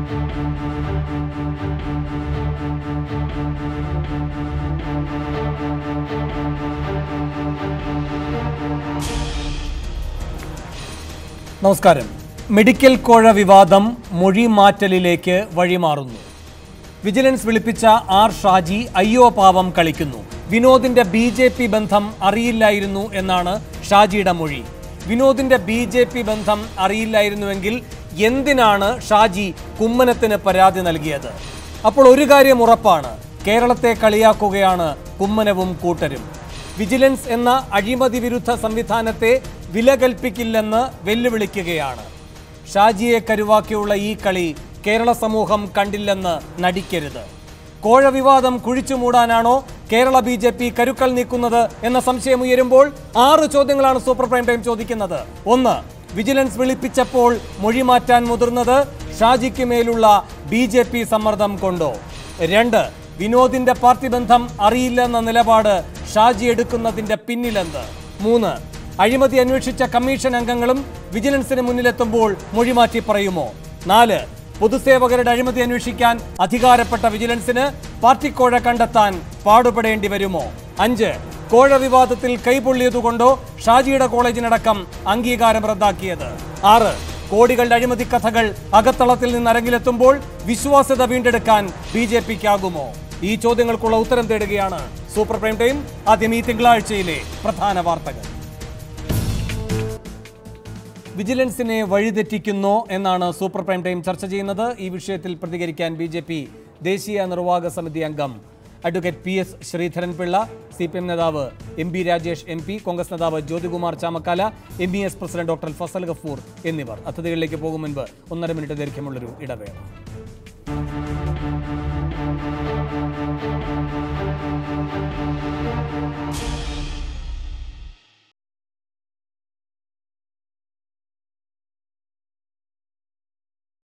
നമസ്കാരം മെഡിക്കൽ കോഴ വിവാദം മൊഴി മാറ്റലിലേക്ക് വഴിമാറുന്നു വിജിലൻസ് വിളിപ്പിച്ച ആർ ഷാജി അയ്യോ പാവം കളിക്കുന്നു വിനോദിന്റെ ബി ജെ പി ബന്ധം അറിയില്ലായിരുന്നു എന്നാണ് ഷാജിയുടെ മൊഴി വിനോദിന്റെ ബി ജെ പി ബന്ധം അറിയില്ലായിരുന്നുവെങ്കിൽ എന്തിനാണ് ഷാജി കുമ്മനത്തിന് പരാതി നൽകിയത് അപ്പോൾ ഒരു കാര്യം ഉറപ്പാണ് കേരളത്തെ കളിയാക്കുകയാണ് കുമ്മനവും കൂട്ടരും വിജിലൻസ് എന്ന അഴിമതി വിരുദ്ധ സംവിധാനത്തെ വില കൽപ്പിക്കില്ലെന്ന് വെല്ലുവിളിക്കുകയാണ് ഷാജിയെ കരുവാക്കിയുള്ള ഈ കളി കേരള സമൂഹം കണ്ടില്ലെന്ന് നടിക്കരുത് കോഴ വിവാദം കുഴിച്ചു മൂടാനാണോ കേരള ബി ജെ പി കരുക്കൾ നീക്കുന്നത് എന്ന സംശയം ഉയരുമ്പോൾ ആറ് ചോദ്യങ്ങളാണ് സൂപ്പർ പ്രൈം ടൈം ചോദിക്കുന്നത് ഒന്ന് വിജിലൻസ് വിളിപ്പിച്ചപ്പോൾ മൊഴി മാറ്റാൻ മുതിർന്നത് ഷാജിക്ക് മേലുള്ള ബി ജെ പി സമ്മർദ്ദം കൊണ്ടോ രണ്ട് വിനോദിന്റെ പാർട്ടി ബന്ധം അറിയില്ലെന്ന നിലപാട് ഷാജി എടുക്കുന്നതിന്റെ പിന്നിലെന്ത് മൂന്ന് അഴിമതി അന്വേഷിച്ച കമ്മീഷൻ അംഗങ്ങളും വിജിലൻസിന് മുന്നിലെത്തുമ്പോൾ മൊഴിമാറ്റി പറയുമോ നാല് പൊതുസേവകരുടെ അഴിമതി അന്വേഷിക്കാൻ അധികാരപ്പെട്ട വിജിലൻസിന് പാർട്ടി കോഴ കണ്ടെത്താൻ പാടുപെടേണ്ടി വരുമോ അഞ്ച് കോഴ വിവാദത്തിൽ കൈപൊള്ളിയതുകൊണ്ടോ ഷാജിയുടെ കോളേജിനടക്കം അംഗീകാരം റദ്ദാക്കിയത് ആറ് കോടികളുടെ അഴിമതി കഥകൾ അകത്തളത്തിൽ നിന്ന് അരങ്ങിലെത്തുമ്പോൾ വിശ്വാസ്യത വീണ്ടെടുക്കാൻ ബി ജെ പിക്കാകുമോ ഈ ചോദ്യങ്ങൾക്കുള്ള ഉത്തരം തേടുകയാണ് സൂപ്പർ പ്രൈം ടൈം ആദ്യം ഈ തിങ്കളാഴ്ചയിലെ പ്രധാന വാർത്തകൾ വിജിലൻസിനെ വഴിതെറ്റിക്കുന്നോ എന്നാണ് സൂപ്പർ പ്രൈം ടൈം ചർച്ച ചെയ്യുന്നത് ഈ വിഷയത്തിൽ പ്രതികരിക്കാൻ ബി ജെ പി ദേശീയ നിർവാഹക സമിതി അംഗം advocate P S Sreedharan Pillai C P M നേതാവ് M P Rajesh M P Congress നേതാവ് Jyothikumar Chamakkala M E S president doctor Fazal Gafoor എന്നിവർ അതിഥികളിലേക്ക് പോകും മുൻപ് ഒന്നര മിനിറ്റ് ദൈർഘ്യമുള്ളൊരു ഇടവേള